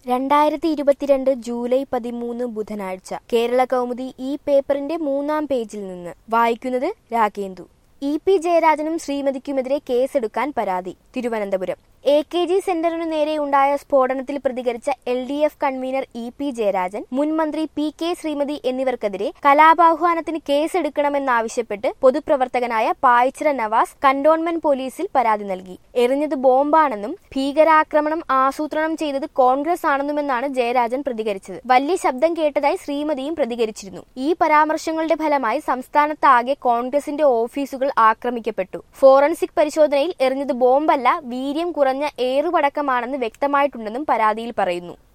രണ്ടായിരത്തി ഇരുപത്തിരണ്ട് ജൂലൈ പതിമൂന്ന് ബുധനാഴ്ച കേരള കൗമുദി ഈ പേപ്പറിന്റെ മൂന്നാം പേജിൽ നിന്ന് വായിക്കുന്നത് രാഗേന്ദു ഇ പി ജയരാജനും ശ്രീമതിക്കുമെതിരെ കേസെടുക്കാൻ പരാതി തിരുവനന്തപുരം എ കെ ജി സെന്ററിനു നേരെ ഉണ്ടായ സ്ഫോടനത്തിൽ പ്രതികരിച്ച L D F convenor E P Jayarajan മുൻ മന്ത്രി പി കെ ശ്രീമതി എന്നിവർക്കെതിരെ കലാപാഹ്വാനത്തിന് കേസെടുക്കണമെന്നാവശ്യപ്പെട്ട് പൊതുപ്രവർത്തകനായ പായ്ച്ചിറ നവാസ് കന്റോൺമെന്റ് പോലീസിൽ പരാതി നൽകി എറിഞ്ഞത് ബോംബാണെന്നും ഭീകരാക്രമണം ആസൂത്രണം ചെയ്തത് കോൺഗ്രസ് ആണെന്നുമെന്നാണ് ജയരാജൻ പ്രതികരിച്ചത് വലിയ ശബ്ദം കേട്ടതായി ശ്രീമതിയും പ്രതികരിച്ചിരുന്നു ഈ പരാമർശങ്ങളുടെ ഫലമായി സംസ്ഥാനത്താകെ കോൺഗ്രസിന്റെ ഓഫീസുകൾ ആക്രമിക്കപ്പെട്ടു ഫോറൻസിക് പരിശോധനയിൽ എറിഞ്ഞത് ബോംബല്ല വീര്യം കുറഞ്ഞ ഏറുപടക്കമാണെന്ന് വ്യക്തമായിട്ടുണ്ടെന്നും പരാതിയിൽ പറയുന്നു